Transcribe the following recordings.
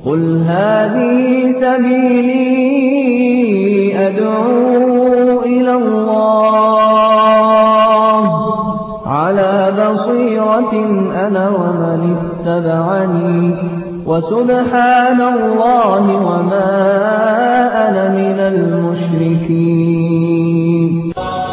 قل هذه سبيلي أدعو إلى الله على بصيرة أنا ومن اتبعني وسبحان الله وما أنا من المشركين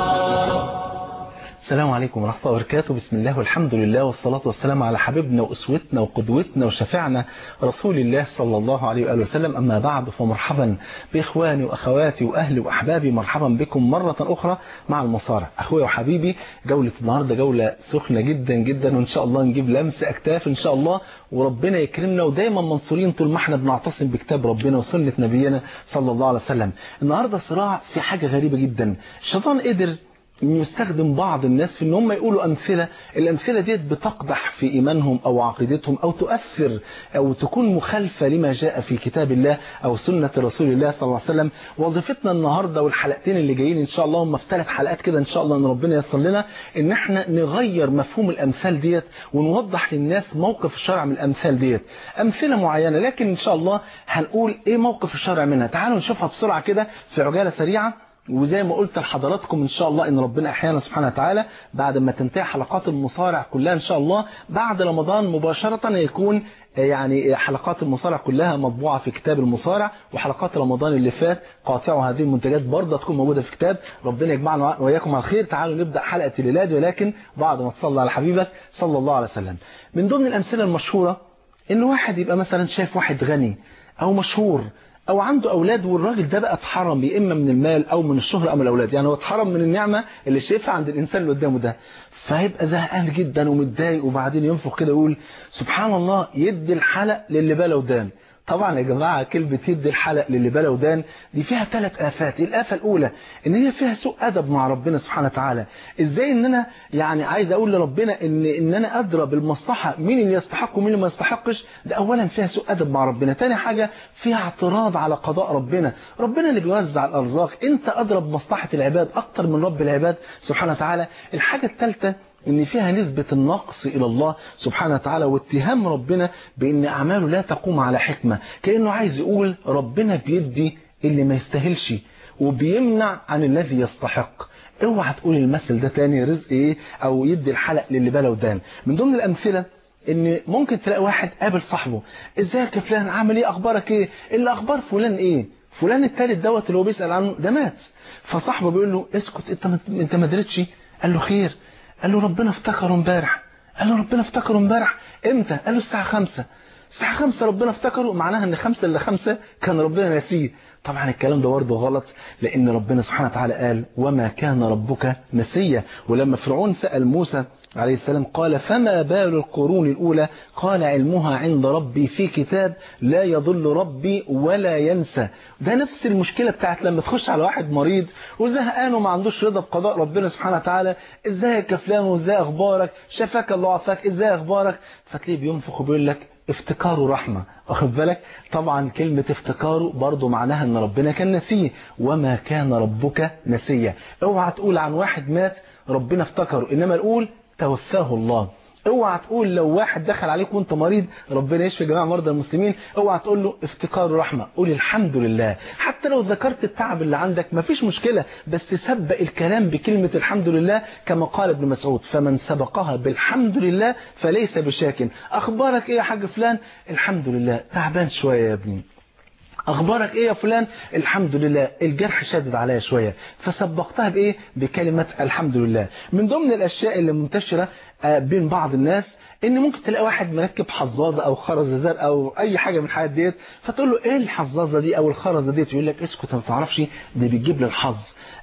السلام عليكم ورحمة الله وبركاته بسم الله والحمد لله والصلاة والسلام على حبيبنا وأسوتنا وقدوتنا وشفعنا رسول الله صلى الله عليه وآله وسلم أما بعد فمرحبا بإخواني وأخواتي وأهلي وأحبابي مرحبا بكم مرة أخرى مع المصارع أخويا وحبيبي جولة النهاردة جولة سخنة جدا جدا وإن شاء الله نجيب لمس أكتاف إن شاء الله وربنا يكرمنا ودايما منصورين طول ما احنا بنعتصم بكتاب ربنا وسنة نبينا صلى الله عليه وسلم النهاردة صراع في حاجة غريبة جدا الشيطان قدر يستخدم بعض الناس في ان هم يقولوا امثله الامثله ديت بتقدح في ايمانهم او عقيدتهم او تؤثر او تكون مخالفه لما جاء في كتاب الله او سنه رسول الله صلى الله عليه وسلم وظيفتنا النهارده والحلقتين اللي جايين ان شاء الله هم في ثلاث حلقات كده ان شاء الله ان ربنا ييسر لنا ان احنا نغير مفهوم الامثال ديت ونوضح للناس موقف الشرع من الامثال ديت امثله معينه لكن ان شاء الله هنقول ايه موقف الشرع منها تعالوا نشوفها بسرعه كده في عجاله سريعه وزي ما قلت لحضراتكم ان شاء الله ان ربنا احيانا سبحانه وتعالى بعد ما تنتهي حلقات المصارع كلها ان شاء الله بعد رمضان مباشرة يكون يعني حلقات المصارع كلها مطبوعة في كتاب المصارع وحلقات رمضان اللي فات قاطعوا هذه المنتجات برضه تكون موجودة في كتاب ربنا يجمعنا وإياكم على الخير تعالوا نبدأ حلقة الليلاد ولكن بعد ما تصلى على حبيبك صلى الله عليه وسلم من ضمن الأمثلة المشهورة إن واحد يبقى مثلا شايف واحد غني أو مشهور او عنده اولاد والراجل ده بقى اتحرم يا اما من المال او من الشهرة او من الاولاد يعني هو اتحرم من النعمة اللي شايفها عند الانسان اللي قدامه ده فهيبقى زهقان جدا ومتضايق وبعدين ينفخ كده يقول سبحان الله يدي الحلق للي بلا ودان طبعا يا جماعة كلمة يدي الحلق للي بلا ودان دي فيها ثلاث آفات الآفة الأولى إن هي فيها سوء أدب مع ربنا سبحانه وتعالى إزاي إن أنا يعني عايز أقول لربنا إن, إن أنا أدرى بالمصلحة مين اللي يستحق ومين اللي ما يستحقش ده أولا فيها سوء أدب مع ربنا تاني حاجة فيها اعتراض على قضاء ربنا ربنا اللي بيوزع الأرزاق أنت أدرى بمصلحة العباد أكتر من رب العباد سبحانه وتعالى الحاجة الثالثة ان فيها نسبة النقص الى الله سبحانه وتعالى واتهام ربنا بان اعماله لا تقوم على حكمة كأنه عايز يقول ربنا بيدي اللي ما يستاهلش وبيمنع عن الذي يستحق اوعى تقول المثل ده تاني رزق ايه او يدي الحلق للي بلا ودان من ضمن الامثلة ان ممكن تلاقي واحد قابل صاحبه ازيك يا فلان عامل ايه اخبارك ايه اللي اخبار فلان ايه فلان التالت دوت اللي هو بيسأل عنه ده مات فصاحبه بيقول له اسكت انت انت ما درتش قال له خير قال له ربنا افتكره امبارح قال له ربنا افتكره امبارح امتى قال له الساعة خمسة الساعة خمسة ربنا افتكره معناها ان خمسة الا خمسة كان ربنا ناسيه طبعا الكلام ده برضه غلط لان ربنا سبحانه وتعالى قال وما كان ربك نسيا ولما فرعون سأل موسى عليه السلام قال فما بال القرون الأولى قال علمها عند ربي في كتاب لا يضل ربي ولا ينسى ده نفس المشكلة بتاعت لما تخش على واحد مريض وزهقان وما عندوش رضا بقضاء ربنا سبحانه وتعالى ازيك يا فلان وازاي اخبارك شفاك الله عافاك ازاي اخبارك فتلاقيه بينفخ وبيقول لك افتكاره رحمة واخد بالك طبعا كلمة افتكاره برضو معناها ان ربنا كان نسيه وما كان ربك نسيا اوعى تقول عن واحد مات ربنا افتكره انما نقول توفاه الله اوعى تقول لو واحد دخل عليك وانت مريض ربنا يشفي جميع مرضى المسلمين اوعى تقول له افتكار رحمة قول الحمد لله حتى لو ذكرت التعب اللي عندك مفيش مشكلة بس سبق الكلام بكلمة الحمد لله كما قال ابن مسعود فمن سبقها بالحمد لله فليس بشاك اخبارك ايه يا حاج فلان الحمد لله تعبان شوية يا ابني اخبارك ايه يا فلان الحمد لله الجرح شادد عليا شوية فسبقتها بايه بكلمة الحمد لله من ضمن الاشياء اللي منتشرة بين بعض الناس ان ممكن تلاقي واحد مركب حظاظه او خرزه زرقاء او اي حاجه من الحاجات ديت فتقول له ايه الحظاظه دي او الخرزه ديت يقول لك اسكت ما تعرفش دي بتجيب لي الحظ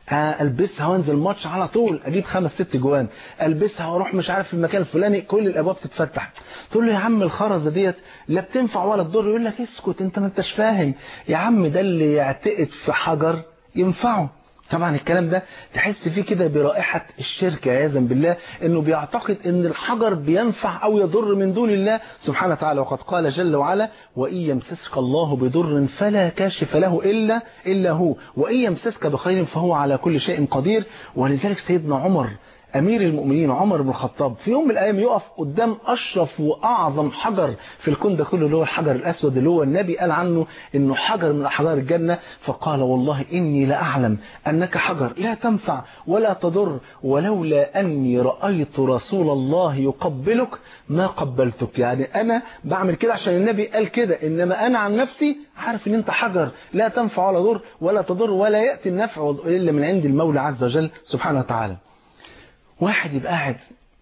البسها وانزل ماتش على طول اجيب خمس ست جوان البسها واروح مش عارف في المكان الفلاني كل الابواب تتفتح تقول له يا عم الخرزه ديت لا بتنفع ولا تضر يقول لك اسكت انت ما انتش فاهم يا عم ده اللي يعتقد في حجر ينفعه طبعا الكلام ده تحس فيه كده برائحة الشرك عياذا بالله انه بيعتقد ان الحجر بينفع او يضر من دون الله سبحانه وتعالى وقد قال جل وعلا وإن يمسسك الله بضر فلا كاشف له إلا, إلا هو وإن يمسسك بخير فهو على كل شيء قدير ولذلك سيدنا عمر أمير المؤمنين عمر بن الخطاب في يوم من الأيام يقف قدام أشرف وأعظم حجر في الكون ده كله اللي هو الحجر الأسود اللي هو النبي قال عنه إنه حجر من أحجار الجنة فقال والله إني لأعلم أنك حجر لا تنفع ولا تضر ولولا أني رأيت رسول الله يقبلك ما قبلتك يعني أنا بعمل كده عشان النبي قال كده إنما أنا عن نفسي عارف إن أنت حجر لا تنفع ولا ضر ولا تضر ولا يأتي النفع إلا من عند المولى عز وجل سبحانه وتعالى واحد يبقى قاعد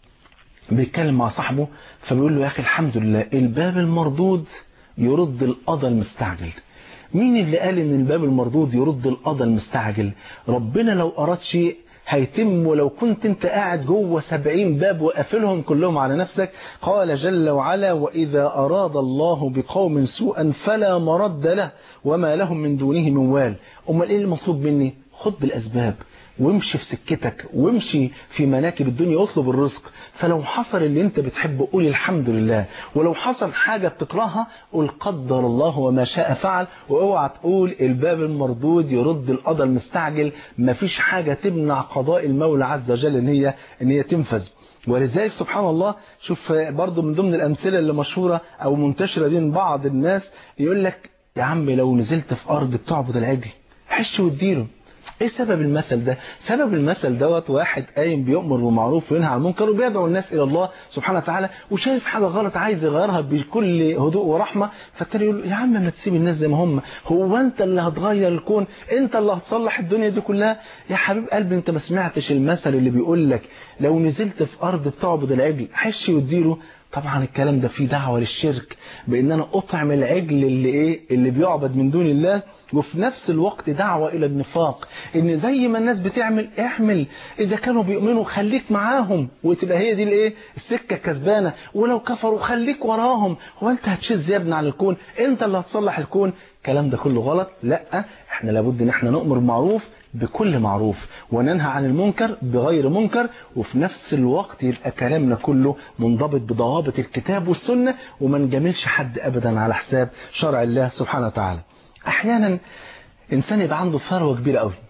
بيتكلم مع صاحبه فبيقول له يا أخي الحمد لله الباب المردود يرد القضى المستعجل مين اللي قال ان الباب المردود يرد القضى المستعجل ربنا لو أراد شيء هيتم ولو كنت انت قاعد جوه سبعين باب وقافلهم كلهم على نفسك قال جل وعلا وإذا أراد الله بقوم سوءا فلا مرد له وما لهم من دونه من وال أمال إيه المطلوب مني خد بالأسباب وامشي في سكتك وامشي في مناكب الدنيا واطلب الرزق فلو حصل اللي انت بتحبه قول الحمد لله ولو حصل حاجة بتكرهها قول قدر الله وما شاء فعل واوعى تقول الباب المردود يرد القضاء المستعجل مفيش حاجة تمنع قضاء المولى عز وجل ان هي ان هي تنفذ ولذلك سبحان الله شوف برضو من ضمن الأمثلة اللي مشهورة أو منتشرة بين بعض الناس يقول لك يا عم لو نزلت في أرض بتعبد العجل حش واديله ايه سبب المثل ده سبب المثل دوت واحد قايم بيؤمر بالمعروف وينهى عن المنكر وبيدعو الناس الى الله سبحانه وتعالى وشايف حاجه غلط عايز يغيرها بكل هدوء ورحمه فالتاني يقول له يا عم ما تسيب الناس زي ما هم هو انت اللي هتغير الكون انت اللي هتصلح الدنيا دي كلها يا حبيب قلبي انت ما سمعتش المثل اللي بيقول لك لو نزلت في ارض بتعبد العجل حش واديله طبعا الكلام ده فيه دعوة للشرك بان انا اطعم العجل اللي ايه اللي بيعبد من دون الله وفي نفس الوقت دعوة الى النفاق ان زي ما الناس بتعمل اعمل اذا كانوا بيؤمنوا خليك معاهم وتبقى هي دي الايه السكة كسبانة ولو كفروا خليك وراهم هو انت هتشز يا ابني على الكون انت اللي هتصلح الكون الكلام ده كله غلط لا احنا لابد ان احنا نؤمر بالمعروف بكل معروف وننهى عن المنكر بغير منكر وفي نفس الوقت يبقى كلامنا كله منضبط بضوابط الكتاب والسنة وما نجاملش حد أبدا على حساب شرع الله سبحانه وتعالى أحيانا إنسان يبقى عنده ثروة كبيرة قوي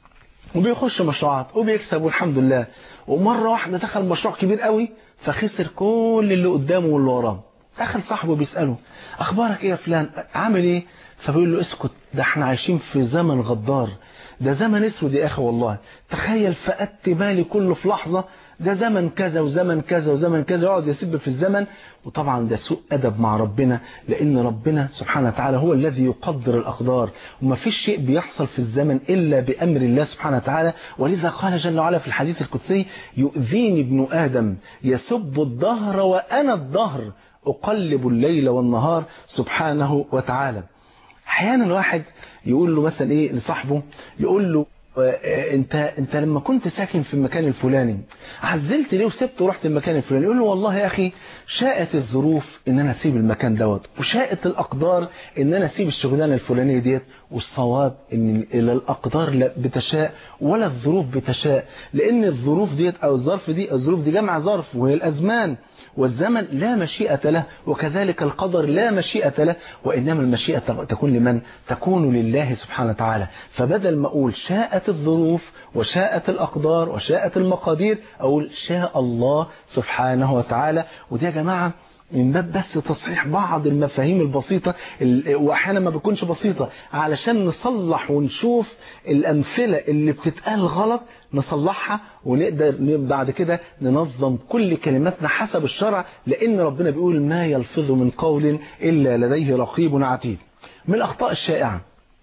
وبيخش مشروعات وبيكسب والحمد لله ومرة واحدة دخل مشروع كبير قوي فخسر كل اللي قدامه واللي وراه دخل صاحبه بيسأله أخبارك إيه يا فلان عامل إيه فبيقول له اسكت ده احنا عايشين في زمن غدار ده زمن اسود يا اخي والله تخيل فقدت بالي كله في لحظة ده زمن كذا وزمن كذا وزمن كذا يقعد يسب في الزمن وطبعا ده سوء أدب مع ربنا لأن ربنا سبحانه وتعالى هو الذي يقدر الأقدار وما فيش شيء بيحصل في الزمن إلا بأمر الله سبحانه وتعالى ولذا قال جل وعلا في الحديث القدسي يؤذيني ابن آدم يسب الظهر وأنا الظهر أقلب الليل والنهار سبحانه وتعالى احيانا الواحد يقول له مثلا ايه لصاحبه يقول له انت انت لما كنت ساكن في المكان الفلاني عزلت ليه وسبت ورحت المكان الفلاني يقول له والله يا اخي شاءت الظروف ان انا اسيب المكان دوت وشاءت الاقدار ان انا اسيب الشغلانه الفلانيه ديت والصواب ان لا الاقدار لا بتشاء ولا الظروف بتشاء لان الظروف ديت او الظرف دي الظروف دي جمع ظرف وهي الازمان والزمن لا مشيئة له وكذلك القدر لا مشيئة له وإنما المشيئة تكون لمن تكون لله سبحانه وتعالى فبدل ما أقول شاءت الظروف وشاءت الأقدار وشاءت المقادير أقول شاء الله سبحانه وتعالى ودي يا جماعة من باب بس تصحيح بعض المفاهيم البسيطة وأحيانا ما بتكونش بسيطة علشان نصلح ونشوف الأمثلة اللي بتتقال غلط نصلحها ونقدر بعد كده ننظم كل كلماتنا حسب الشرع لأن ربنا بيقول ما يلفظ من قول إلا لديه رقيب عتيد من الأخطاء الشائعة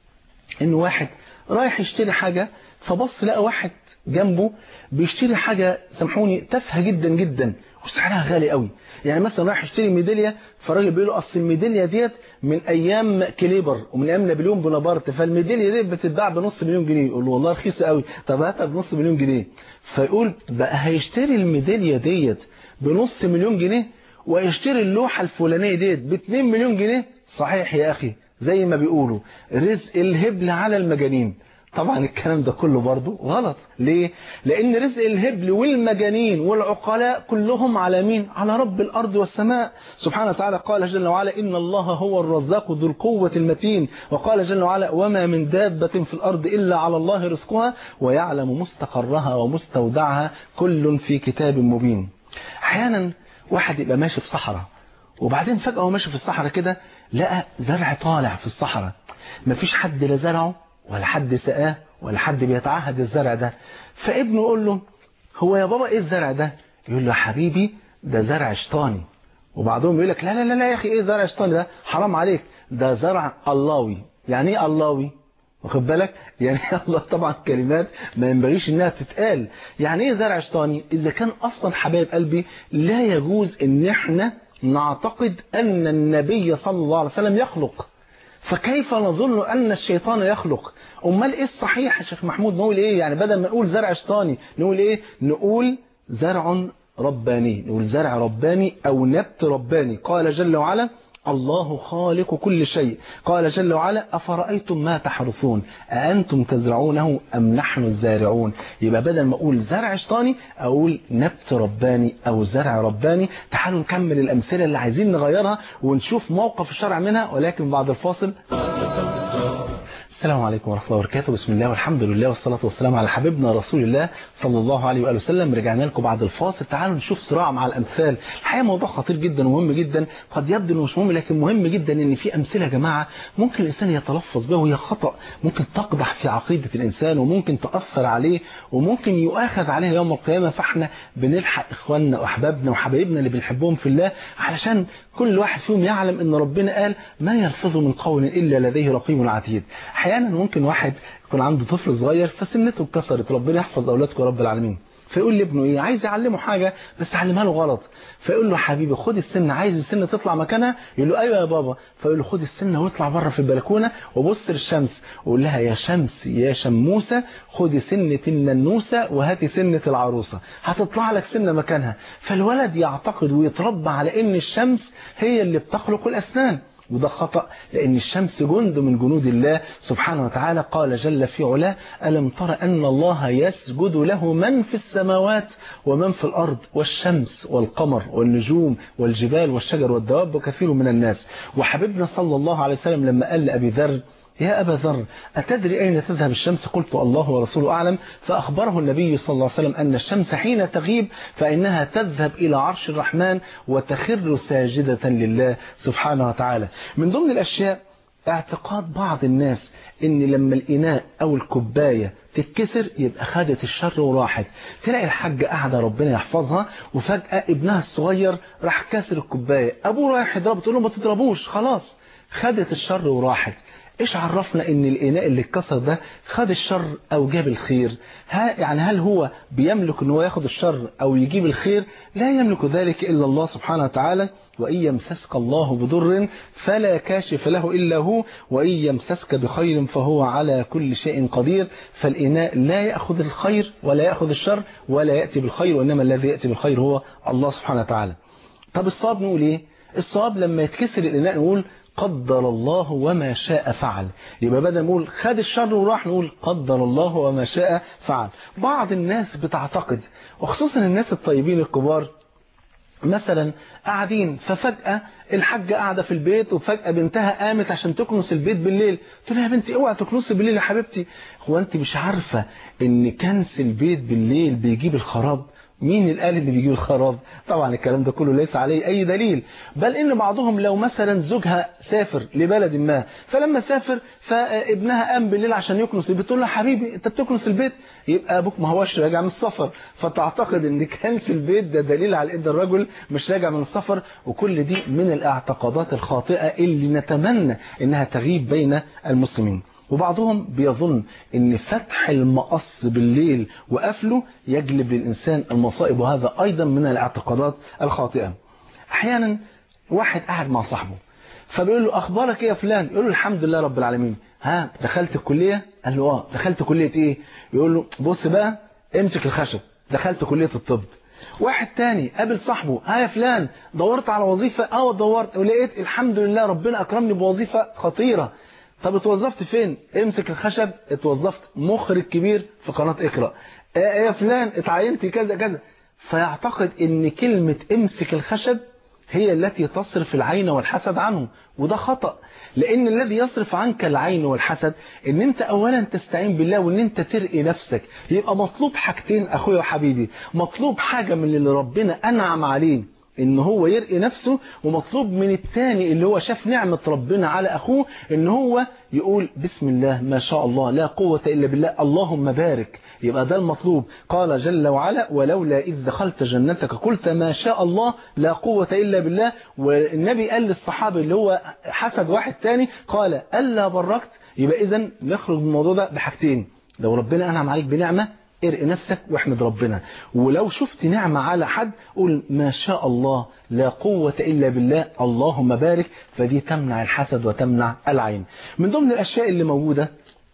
إن واحد رايح يشتري حاجة فبص لقى واحد جنبه بيشتري حاجة سامحوني تافهه جدا جدا وسعرها غالي قوي يعني مثلا رايح يشتري ميداليه فالراجل بيقول له اصل الميداليه ديت من ايام كليبر ومن ايام نابليون بونابرت فالميداليه ديت بتتباع بنص مليون جنيه يقول له والله رخيصه قوي طب هاتها بنص مليون جنيه فيقول بقى هيشتري الميداليه ديت بنص مليون جنيه ويشتري اللوحه الفلانيه ديت ب 2 مليون جنيه صحيح يا اخي زي ما بيقولوا رزق الهبل على المجانين طبعا الكلام ده كله برضه غلط ليه لان رزق الهبل والمجانين والعقلاء كلهم على مين على رب الارض والسماء سبحانه وتعالى قال جل وعلا ان الله هو الرزاق ذو القوه المتين وقال جل وعلا وما من دابه في الارض الا على الله رزقها ويعلم مستقرها ومستودعها كل في كتاب مبين احيانا واحد يبقى ماشي في صحراء وبعدين فجاه هو ماشي في الصحراء كده لقى زرع طالع في الصحراء مفيش حد لا زرعه ولا حد سقاه ولا حد بيتعهد الزرع ده فابنه يقول له هو يا بابا ايه الزرع ده يقول له يا حبيبي ده زرع شيطاني وبعضهم يقول لك لا لا لا لا يا اخي ايه زرع شيطاني ده حرام عليك ده زرع اللهوي يعني ايه اللهوي واخد بالك يعني الله طبعا كلمات ما ينبغيش انها تتقال يعني ايه زرع شيطاني اذا كان اصلا حبايب قلبي لا يجوز ان احنا نعتقد ان النبي صلى الله عليه وسلم يخلق فكيف نظن أن الشيطان يخلق أمال إيه الصحيح يا شيخ محمود نقول إيه يعني بدل ما نقول زرع شيطاني نقول إيه نقول زرع رباني نقول زرع رباني أو نبت رباني قال جل وعلا الله خالق كل شيء قال جل وعلا أفرأيتم ما تحرثون أأنتم تزرعونه أم نحن الزارعون يبقى بدل ما أقول زرع شيطاني أقول نبت رباني أو زرع رباني تعالوا نكمل الأمثلة اللي عايزين نغيرها ونشوف موقف الشرع منها ولكن بعد الفاصل السلام عليكم ورحمة الله وبركاته بسم الله والحمد لله والصلاة والسلام على حبيبنا رسول الله صلى الله عليه وآله وسلم رجعنا لكم بعد الفاصل تعالوا نشوف صراع مع الأمثال الحقيقة موضوع خطير جدا ومهم جدا قد يبدو انه مش مهم لكن مهم جدا ان في أمثلة يا جماعة ممكن الإنسان يتلفظ بها وهي خطأ ممكن تقدح في عقيدة الإنسان وممكن تأثر عليه وممكن يؤاخذ عليها يوم القيامة فاحنا بنلحق إخواننا وأحبابنا وحبايبنا اللي بنحبهم في الله علشان كل واحد فيهم يعلم ان ربنا قال ما يلفظ من قول الا لديه رقيب عتيد احيانا ممكن واحد يكون عنده طفل صغير فسنته اتكسرت ربنا يحفظ اولادكم يا رب العالمين فيقول لابنه ايه عايز يعلمه حاجة بس علمها له غلط فيقول له حبيبي خد السنة عايز السنة تطلع مكانها يقول له ايوه يا بابا فيقول له خد السنة واطلع بره في البلكونة وبص للشمس وقول لها يا شمس يا شموسة خدي سنة الننوسة وهاتي سنة العروسة هتطلع لك سنة مكانها فالولد يعتقد ويتربى على ان الشمس هي اللي بتخلق الاسنان وده خطأ لأن الشمس جند من جنود الله سبحانه وتعالى قال جل في علاه ألم تر أن الله يسجد له من في السماوات ومن في الأرض والشمس والقمر والنجوم والجبال والشجر والدواب وكثير من الناس وحبيبنا صلى الله عليه وسلم لما قال لأبي ذر يا أبا ذر أتدري أين تذهب الشمس قلت الله ورسوله أعلم فأخبره النبي صلى الله عليه وسلم أن الشمس حين تغيب فإنها تذهب إلى عرش الرحمن وتخر ساجدة لله سبحانه وتعالى من ضمن الأشياء اعتقاد بعض الناس ان لما الإناء أو الكوباية تتكسر يبقى خدت الشر وراحت تلاقي الحاجة قاعدة ربنا يحفظها وفجأة ابنها الصغير راح كسر الكوباية أبوه رايح يضربه تقول له ما تضربوش خلاص خدت الشر وراحت ايش عرفنا ان الاناء اللي اتكسر ده خد الشر او جاب الخير ها يعني هل هو بيملك ان هو ياخد الشر او يجيب الخير لا يملك ذلك الا الله سبحانه وتعالى وان يمسسك الله بضر فلا كاشف له الا هو وان يمسسك بخير فهو على كل شيء قدير فالاناء لا ياخذ الخير ولا ياخذ الشر ولا ياتي بالخير وانما الذي ياتي بالخير هو الله سبحانه وتعالى طب الصواب نقول ايه الصواب لما يتكسر الاناء نقول قدر الله وما شاء فعل يبقى بدل نقول خد الشر وراح نقول قدر الله وما شاء فعل بعض الناس بتعتقد وخصوصا الناس الطيبين الكبار مثلا قاعدين ففجأة الحاجة قاعدة في البيت وفجأة بنتها قامت عشان تكنس البيت بالليل تقول لها يا بنتي اوعى تكنسي بالليل يا حبيبتي هو انت مش عارفة ان كنس البيت بالليل بيجيب الخراب مين اللي قال اللي بيجيب الخراب طبعا الكلام ده كله ليس عليه اي دليل بل ان بعضهم لو مثلا زوجها سافر لبلد ما فلما سافر فابنها قام بالليل عشان يكنس البيت تقول له حبيبي انت بتكنس البيت يبقى ابوك ما هوش راجع من السفر فتعتقد ان كنس البيت ده دليل على ان الرجل مش راجع من السفر وكل دي من الاعتقادات الخاطئه اللي نتمنى انها تغيب بين المسلمين وبعضهم بيظن ان فتح المقص بالليل وقفله يجلب للإنسان المصائب وهذا أيضا من الاعتقادات الخاطئة أحيانا واحد قاعد مع صاحبه فبيقول له أخبارك إيه يا فلان يقول له الحمد لله رب العالمين ها دخلت الكلية قال له آه دخلت كلية إيه يقول له بص بقى امسك الخشب دخلت كلية الطب واحد تاني قابل صاحبه ها يا فلان دورت على وظيفة اه دورت ولقيت الحمد لله ربنا أكرمني بوظيفة خطيرة طب اتوظفت فين امسك الخشب اتوظفت مخرج كبير في قناة اقرأ آه يا فلان اتعينت كذا كذا فيعتقد ان كلمة امسك الخشب هي التي تصرف العين والحسد عنه وده خطأ لان الذي يصرف عنك العين والحسد ان انت اولا تستعين بالله وان انت ترقي نفسك يبقى مطلوب حاجتين اخويا وحبيبي مطلوب حاجة من اللي ربنا انعم عليه ان هو يرقي نفسه ومطلوب من الثاني اللي هو شاف نعمة ربنا على اخوه ان هو يقول بسم الله ما شاء الله لا قوة الا بالله اللهم بارك يبقى ده المطلوب قال جل وعلا ولولا إذ دخلت جنتك قلت ما شاء الله لا قوة إلا بالله والنبي قال للصحابي اللي هو حسد واحد تاني قال ألا بركت يبقى إذا نخرج من الموضوع ده بحاجتين لو ربنا أنعم عليك بنعمة ارق نفسك واحمد ربنا ولو شفت نعمة على حد قول ما شاء الله لا قوة إلا بالله اللهم بارك فدي تمنع الحسد وتمنع العين من ضمن الأشياء اللي موجودة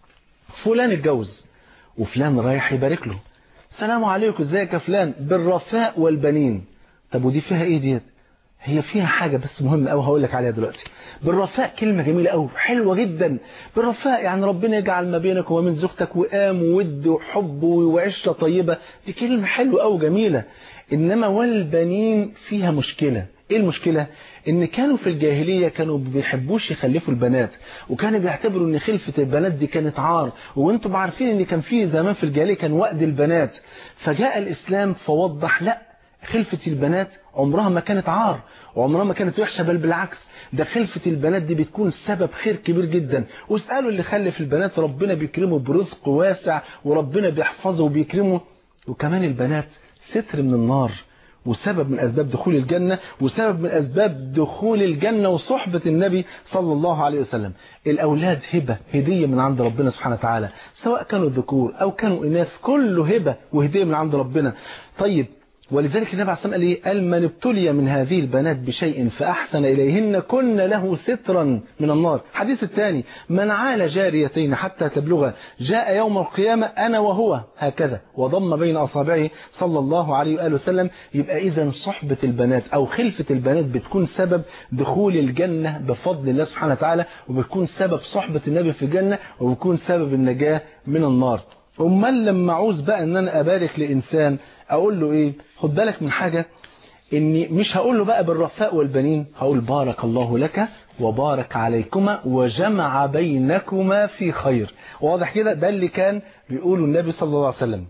فلان اتجوز وفلان رايح يبارك له السلام عليكم ازيك يا فلان بالرفاء والبنين طب ودي فيها ايه ديت هي فيها حاجة بس مهمة قوي هقول لك عليها دلوقتي بالرفاء كلمة جميلة قوي حلوة جدا بالرفاء يعني ربنا يجعل ما بينك وما بين زوجتك وقام وود وحب وعشرة طيبة دي كلمة حلوة قوي جميلة إنما والبنين فيها مشكلة ايه المشكلة ان كانوا في الجاهلية كانوا بيحبوش يخلفوا البنات وكانوا بيعتبروا ان خلفة البنات دي كانت عار وانتم عارفين ان كان في زمان في الجاهلية كان وقت البنات فجاء الاسلام فوضح لا خلفة البنات عمرها ما كانت عار وعمرها ما كانت وحشة بل بالعكس ده خلفة البنات دي بتكون سبب خير كبير جدا واسألوا اللي خلف البنات ربنا بيكرمه برزق واسع وربنا بيحفظه وبيكرمه وكمان البنات ستر من النار وسبب من أسباب دخول الجنة وسبب من أسباب دخول الجنة وصحبة النبي صلى الله عليه وسلم الأولاد هبة هدية من عند ربنا سبحانه وتعالى سواء كانوا ذكور أو كانوا إناث كله هبة وهدية من عند ربنا طيب ولذلك النبي عليه الصلاة والسلام قال ايه قال من ابتلي من هذه البنات بشيء فأحسن إليهن كن له سترا من النار حديث الثاني من عال جاريتين حتى تبلغ جاء يوم القيامة أنا وهو هكذا وضم بين أصابعه صلى الله عليه وآله وسلم يبقى إذا صحبة البنات أو خلفة البنات بتكون سبب دخول الجنة بفضل الله سبحانه وتعالى وبتكون سبب صحبة النبي في الجنة وبتكون سبب النجاة من النار امال لما عاوز بقى ان انا ابارك لانسان اقول له ايه خد بالك من حاجة اني مش هقول له بقى بالرفاء والبنين هقول بارك الله لك وبارك عليكما وجمع بينكما في خير واضح كده ده اللي كان بيقوله النبي صلى الله عليه وسلم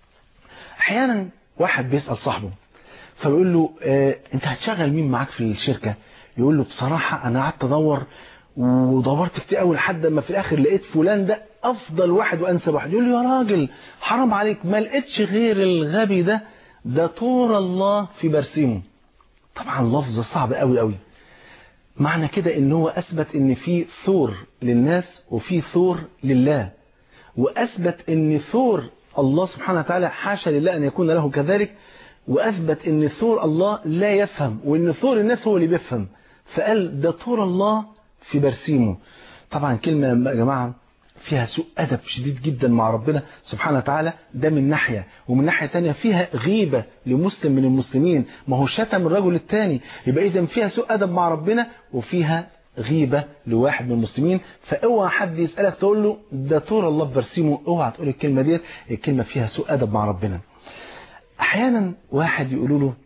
احيانا واحد بيسأل صاحبه فبيقول له اه انت هتشغل مين معاك في الشركة يقول له بصراحة انا قعدت ادور ودورت كتير قوي لحد ما في الاخر لقيت فلان ده افضل واحد وانسب واحد يقول لي يا راجل حرام عليك ما لقيتش غير الغبي ده ده طور الله في برسيمه طبعا لفظ صعب قوي قوي معنى كده ان هو اثبت ان في ثور للناس وفي ثور لله واثبت ان ثور الله سبحانه وتعالى حاشا لله ان يكون له كذلك واثبت ان ثور الله لا يفهم وان ثور الناس هو اللي بيفهم فقال ده طور الله في برسيمه طبعا كلمة يا جماعة فيها سوء أدب شديد جدا مع ربنا سبحانه وتعالى ده من ناحية ومن ناحية تانية فيها غيبة لمسلم من المسلمين ما هو شتم الرجل التاني يبقى إذا فيها سوء أدب مع ربنا وفيها غيبة لواحد من المسلمين فاوعى حد يسألك تقول له ده طور الله في برسيمه اوعى تقول الكلمة ديت الكلمة فيها سوء أدب مع ربنا أحيانا واحد يقولوا له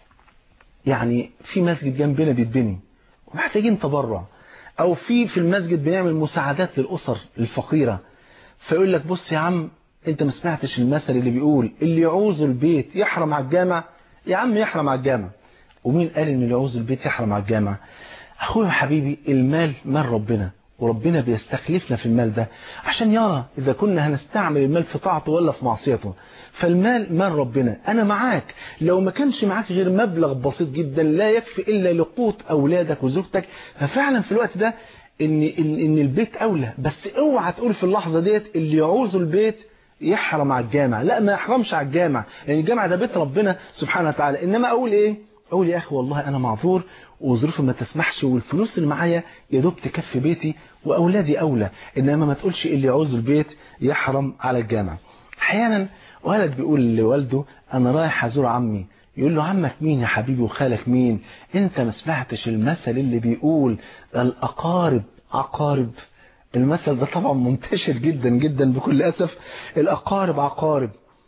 يعني في مسجد جنبنا بيتبني ومحتاجين تبرع او في في المسجد بنعمل مساعدات للاسر الفقيرة فيقول لك بص يا عم انت ما سمعتش المثل اللي بيقول اللي يعوز البيت يحرم على الجامع يا عم يحرم على الجامع ومين قال ان اللي يعوز البيت يحرم على الجامع اخويا حبيبي المال مال ربنا وربنا بيستخلفنا في المال ده عشان يرى إذا كنا هنستعمل المال في طاعته ولا في معصيته فالمال مال ربنا أنا معاك لو ما كانش معاك غير مبلغ بسيط جدا لا يكفي إلا لقوت أولادك وزوجتك ففعلا في الوقت ده إن, إن, إن البيت أولى بس اوعى تقول في اللحظة ديت اللي يعوز البيت يحرم على الجامع لا ما يحرمش على الجامع لأن يعني الجامع ده بيت ربنا سبحانه وتعالى إنما أقول إيه أقول يا أخي والله أنا معذور وظروفي ما تسمحش والفلوس اللي معايا يا دوب تكفي بيتي وأولادي أولى إنما ما تقولش اللي يعوز البيت يحرم على الجامع أحيانا ولد بيقول لوالده أنا رايح أزور عمي يقول له عمك مين يا حبيبي وخالك مين انت ما سمعتش المثل اللي بيقول الأقارب عقارب المثل ده طبعا منتشر جدا جدا بكل أسف الأقارب عقارب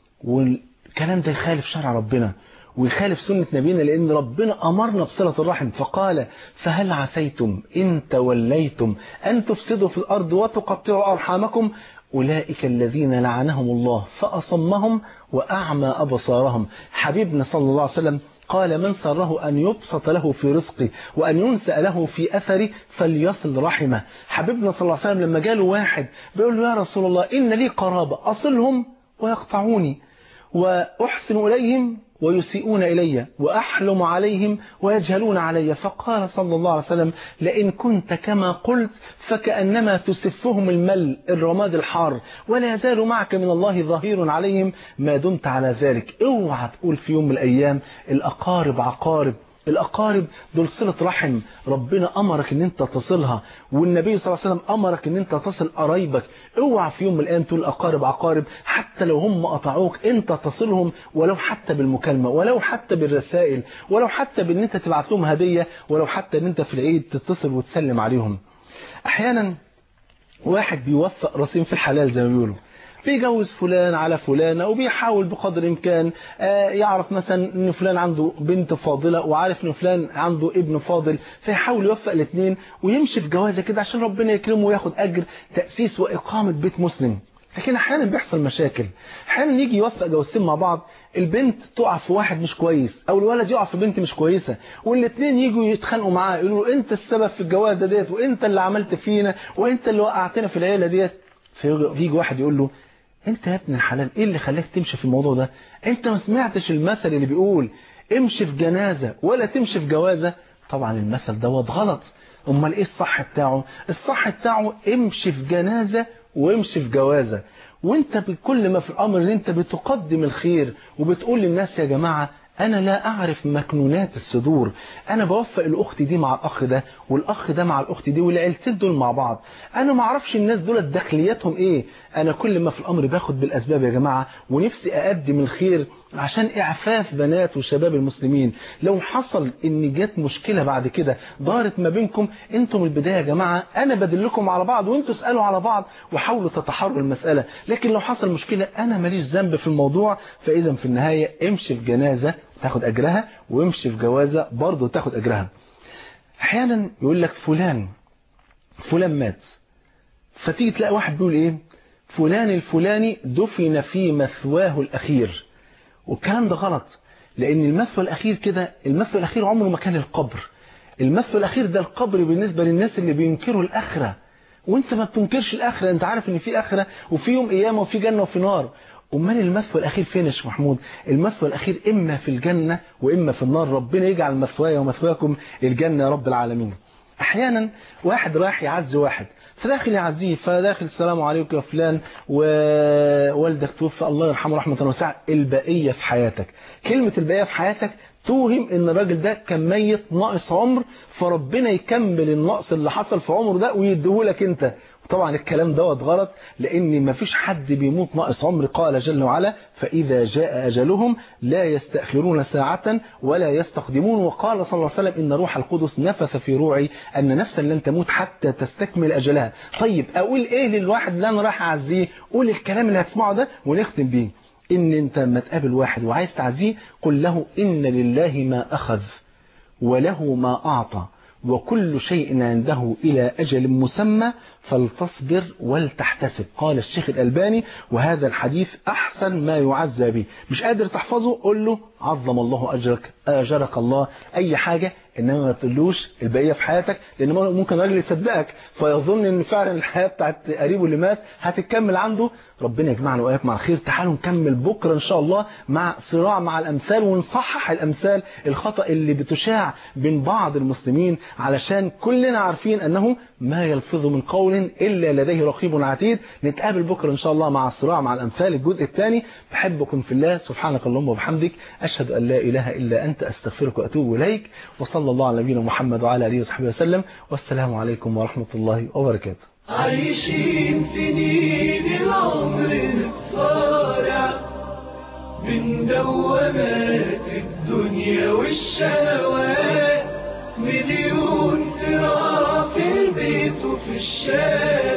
والكلام ده يخالف شرع ربنا ويخالف سنة نبينا لأن ربنا أمرنا بصلة الرحم فقال فهل عسيتم إن توليتم أن تفسدوا في الأرض وتقطعوا أرحامكم أولئك الذين لعنهم الله فأصمهم وأعمى أبصارهم حبيبنا صلى الله عليه وسلم قال من سره أن يبسط له في رزقه وأن ينسأ له في أثره فليصل رحمه حبيبنا صلى الله عليه وسلم لما جاله واحد بيقول له يا رسول الله إن لي قرابة أصلهم ويقطعوني وأحسن إليهم ويسيئون إلي وأحلم عليهم ويجهلون علي فقال صلى الله عليه وسلم لئن كنت كما قلت فكأنما تسفهم المل الرماد الحار ولا يزال معك من الله ظهير عليهم ما دمت على ذلك اوعى تقول في يوم من الأيام الأقارب عقارب الأقارب دول صلة رحم ربنا أمرك ان انت تصلها والنبي صلى الله عليه وسلم أمرك ان انت تصل قرايبك اوعى في يوم من الأيام تقول أقارب عقارب حتى لو هم قطعوك انت تصلهم ولو حتى بالمكالمة ولو حتى بالرسائل ولو حتى بان انت تبعت لهم هدية ولو حتى ان انت في العيد تتصل وتسلم عليهم احيانا واحد بيوفق رصين في الحلال زي ما بيقولوا بيجوز فلان على فلانة وبيحاول بقدر الإمكان يعرف مثلا ان فلان عنده بنت فاضلة وعارف ان فلان عنده ابن فاضل فيحاول يوفق الاثنين ويمشي في جوازة كده عشان ربنا يكرمه وياخد أجر تأسيس وإقامة بيت مسلم لكن احيانا بيحصل مشاكل احيانا يجي يوفق جوازتين مع بعض البنت تقع في واحد مش كويس او الولد يقع في بنت مش كويسه والاثنين يجوا يتخانقوا معاه يقولوا انت السبب في الجوازه ديت وانت اللي عملت فينا وانت اللي وقعتنا في العيله ديت فيجي واحد يقول له انت يا ابن الحلال ايه اللي خلاك تمشي في الموضوع ده انت ما سمعتش المثل اللي بيقول امشي في جنازة ولا تمشي في جوازة طبعا المثل دوت غلط امال ايه الصح بتاعه الصح بتاعه امشي في جنازة وامشي في جوازة وانت بكل ما في الامر ان انت بتقدم الخير وبتقول للناس يا جماعة أنا لا أعرف مكنونات الصدور أنا بوفق الأخت دي مع الأخ ده والأخ ده مع الأخت دي والعيلتين دول مع بعض أنا ما أعرفش الناس دول داخلياتهم إيه أنا كل ما في الأمر باخد بالأسباب يا جماعة ونفسي أقدم الخير عشان إعفاف بنات وشباب المسلمين لو حصل إن جت مشكلة بعد كده دارت ما بينكم أنتم البداية يا جماعة أنا بدلكم على بعض وأنتوا اسألوا على بعض وحاولوا تتحروا المسألة لكن لو حصل مشكلة أنا ماليش ذنب في الموضوع فإذا في النهاية امشي في جنازة تاخد أجرها وامشي في جوازة برضه تاخد أجرها أحيانا يقول لك فلان فلان مات فتيجي تلاقي واحد بيقول إيه فلان الفلاني دفن في مثواه الأخير والكلام ده غلط لأن المثوى الأخير كده المثوى الأخير عمره ما كان القبر المثوى الأخير ده القبر بالنسبة للناس اللي بينكروا الآخرة وانت ما بتنكرش الآخرة انت عارف ان في آخرة وفي يوم قيامة وفي جنة وفي نار امال المثوى الاخير فين يا شيخ محمود المثوى الاخير اما في الجنة واما في النار ربنا يجعل مثواي ومثواكم الجنة يا رب العالمين احيانا واحد رايح يعزي واحد فداخل يعزيه فداخل السلام عليكم يا فلان ووالدك توفى الله يرحمه رحمة واسعة البقية في حياتك كلمة البقية في حياتك توهم ان الراجل ده كان ميت ناقص عمر فربنا يكمل النقص اللي حصل في عمره ده ويديهولك انت طبعا الكلام دوت غلط لان مفيش حد بيموت ناقص عمر قال جل وعلا فاذا جاء اجلهم لا يستاخرون ساعه ولا يستقدمون وقال صلى الله عليه وسلم ان روح القدس نفث في روعي ان نفسا لن تموت حتى تستكمل اجلها طيب اقول ايه للواحد اللي انا رايح اعزيه قول الكلام اللي هتسمعه ده ونختم بيه ان انت لما تقابل واحد وعايز تعزيه قل له ان لله ما اخذ وله ما اعطى وكل شيء عنده إلى أجل مسمى فلتصبر ولتحتسب قال الشيخ الألباني وهذا الحديث أحسن ما يعزى به مش قادر تحفظه قل له عظم الله أجرك أجرك الله أي حاجة إنما ما تقولوش البقية في حياتك لأن ممكن راجل يصدقك فيظن إن فعلا الحياة بتاعت قريبه اللي مات هتكمل عنده ربنا يجمعنا وإياك مع خير تعالوا نكمل بكرة إن شاء الله مع صراع مع الأمثال ونصحح الأمثال الخطأ اللي بتشاع بين بعض المسلمين علشان كلنا عارفين أنه ما يلفظ من قول إلا لديه رقيب عتيد نتقابل بكرة إن شاء الله مع الصراع مع الأمثال الجزء الثاني بحبكم في الله سبحانك اللهم وبحمدك أشهد أن لا إله إلا أنت أستغفرك وأتوب إليك وصلى الله على نبينا محمد وعلى آله وصحبه وسلم والسلام عليكم ورحمة الله وبركاته عايشين سنين العمر نتصارع من دوامات الدنيا والشهوات مليون صراع في البيت وفي الشارع